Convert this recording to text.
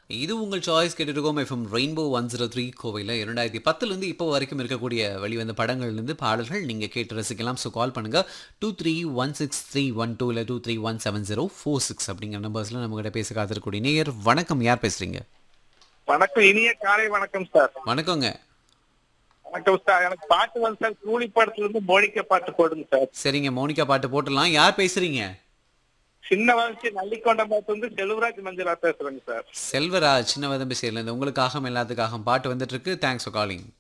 இது உங்கள் சாய்ஸ் கேட்டுருக்கோம் FM rainbow one zero three கோவையில் இரண்டாயிரத்தி பத்துலேருந்து இப்போ வரைக்கும் இருக்கக்கூடிய வெளிவந்த படங்கள்லேருந்து பாடல்கள் நீங்கள் கேட்டு ரசிக்கலாம் ஸோ கால் பண்ணுங்கள் two three one six three one two இல்லை two three one seven zero four six அப்படிங்கிற நம்பர்ஸில் நம்மகிட்ட பேச காத்திருக்கக்கூடிய நேயர் வணக்கம் யார் பேசுகிறீங்க வணக்கம் இனிய காலை வணக்கம் சார் வணக்கங்க வணக்கம் சார் எனக்கு பாட்டு வந்து சார் கூலி படத்துல இருந்து மோனிக்க பாட்டு போடுங்க சார் சரிங்க மோனிகா பாட்டு போட்டுடலாம் யார் பேசுகிறீங்க சின்ன வளர்ச்சி நல்லிக்கொண்ட பாட்டு வந்து செல்வராஜ் மஞ்சளா பேசுறேங்க சார் செல்வராஜ் சின்ன வதம்பி சேர்லேருந்து உங்களுக்காக எல்லாத்துக்காக பாட்டு வந்துட்டு இருக்கு தேங்க்ஸ் ஃபார் காலிங்